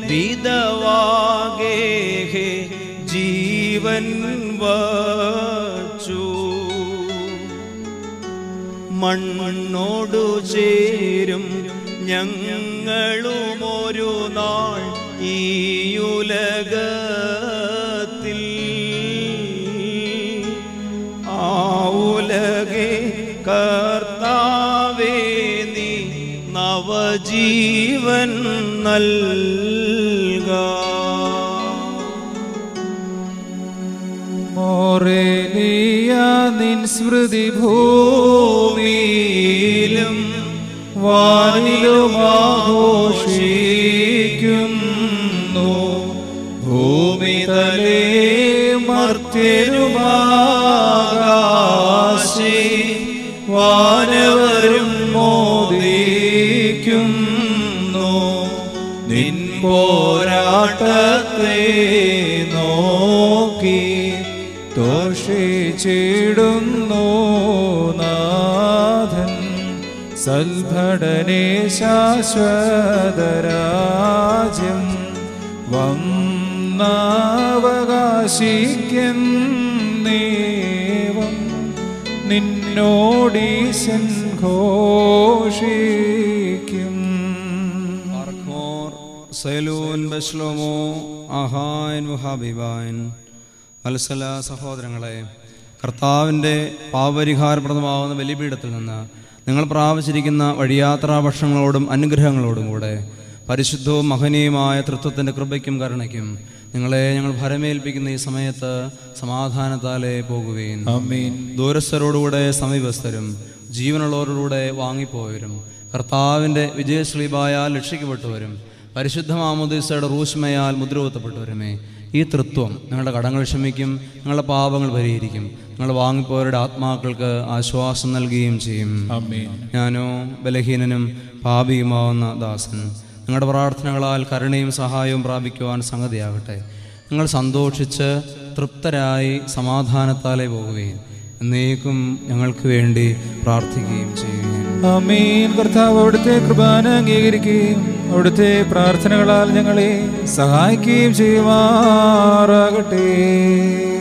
വിധവാഗേഹെ ജീവൻ വച്ചു മണ്ണോടു ചേരും ഞങ്ങളും ഒരു നാൾ ഈയുലകത്തിൽ ആ ഉലകെ കർത്താവേ നീ നവജീവൻ നൽക മോറേലിയ നിൻ സ്മൃതി ഭൂമിയിലും വാനിലും ആഘോഷിക്കുന്നു ഭൂമി തലേ മർത്യരുമാകാശേ വാനവരും മോദിക്കുന്നു നിൻ പോരാട്ടത്തെ നോക്കി തോഷിച്ചിടുന്നു നാഥൻ സൽഭടനെ ശാശ്വതരാജ്യം വന്നാവകാശിക്കുന്നേവം നിന്നോടീശൻ ഘോഷിക്കും പാർക്കോർ സൈലൂൻ ബശ്ലോമോ ആഹാൻ മുഹാബിബാൻ വത്സല സഹോദരങ്ങളെ കർത്താവിൻ്റെ പാപപരിഹാരപ്രദമാവുന്ന ബലിപീഠത്തിൽ നിന്ന് നിങ്ങൾ പ്രാപിച്ചിരിക്കുന്ന വഴിയാത്രാ ഭക്ഷണങ്ങളോടും അനുഗ്രഹങ്ങളോടും കൂടെ പരിശുദ്ധവും മഹനീയമായ തൃത്വത്തിൻ്റെ കൃപയ്ക്കും കരുണയ്ക്കും നിങ്ങളെ ഞങ്ങൾ ഭരമേൽപ്പിക്കുന്ന ഈ സമയത്ത് സമാധാനത്താലേ പോകുകയും ആമീൻ ദൂരസ്ഥരോടുകൂടെ സമീപസ്ഥരും ജീവനുള്ളവരോടുകൂടെ വാങ്ങിപ്പോയവരും കർത്താവിൻ്റെ വിജയശ്രീബായാൽ രക്ഷിക്കപ്പെട്ടവരും പരിശുദ്ധ മാമുദീസയുടെ റൂഷ്മയാൽ മുദ്രകുത്തപ്പെട്ടവരുമേ ഈ തൃത്വം നിങ്ങളുടെ കടങ്ങൾ ക്ഷമിക്കും നിങ്ങളുടെ പാപങ്ങൾ പരിഹരിക്കും നിങ്ങൾ വാങ്ങിപ്പോയവരുടെ ആത്മാക്കൾക്ക് ആശ്വാസം നൽകുകയും ചെയ്യും ആമീൻ ഞാനോ ബലഹീനനും പാപിയുമാവുന്ന ദാസൻ നിങ്ങളുടെ പ്രാർത്ഥനകളാൽ കരുണയും സഹായവും പ്രാപിക്കുവാൻ സംഗതിയാകട്ടെ നിങ്ങൾ സന്തോഷിച്ച് തൃപ്തരായി സമാധാനത്താലേ പോകുകയും എന്നേക്കും ഞങ്ങൾക്ക് വേണ്ടി പ്രാർത്ഥിക്കുകയും ചെയ്യുകയും ആമീൻ കർത്താവ് അവിടുത്തെ കൃപാന അംഗീകരിക്കുകയും അവിടുത്തെ പ്രാർത്ഥനകളാൽ ഞങ്ങളെ സഹായിക്കുകയും ചെയ്യുമാറാകട്ടെ